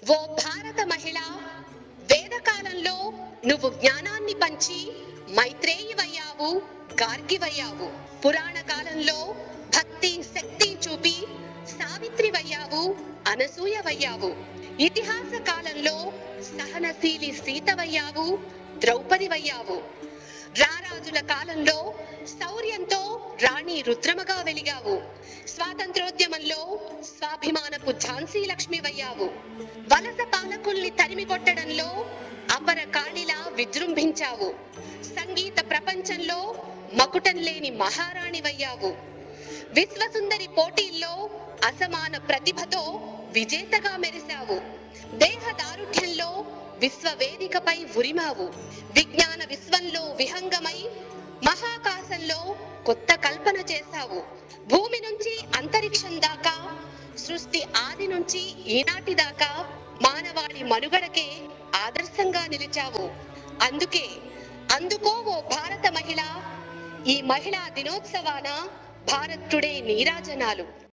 ఓ భారత మహిళ వేదకాలంలో నువ్వు జ్ఞానాన్ని పంచి మైత్రేయివయ్యావు గార్గివయ్యావు పురాణ కాలంలో భక్తి శక్తి చూపి సావిత్రివయ్యావు అనసూయవయ్యావు ఇతిహాస కాలంలో సహనశీలి సీతవయ్యావు ద్రౌపదివయ్యావు రారాజుల కాలంలో శౌర్యంతో రాణి రుద్రమగా వెలిగావు స్వాతంత్రోద్యమంలో స్వాభిమానపు ఝాన్సీ లక్ష్మివయ్యావు వలస పాలకుల్ని తరిమి కొట్టడంలో అపర కాళిలా విజృంభించావు సంగీత ప్రపంచంలో మకుటం లేని మహారాణివయ్యావు విశ్వసుందరి పోటీల్లో అసమాన ప్రతిభతో విజేతగా మెరిశావు దేహ దారుఢ్యంలో విశ్వవేదికపై ఉరిమావు విజ్ఞాన విశ్వంలో విహంగమై మహాకాశంలో కొత్త కల్పన చేశావు భూమి నుంచి అంతరిక్షం దాకా సృష్టి ఆది నుంచి ఈనాటి దాకా మానవాళి మనుగడకే ఆదర్శంగా నిలిచావు అందుకే అందుకో ఓ భారత మహిళ ఈ మహిళా దినోత్సవాన భారత్ టుడే నీరాజనాలు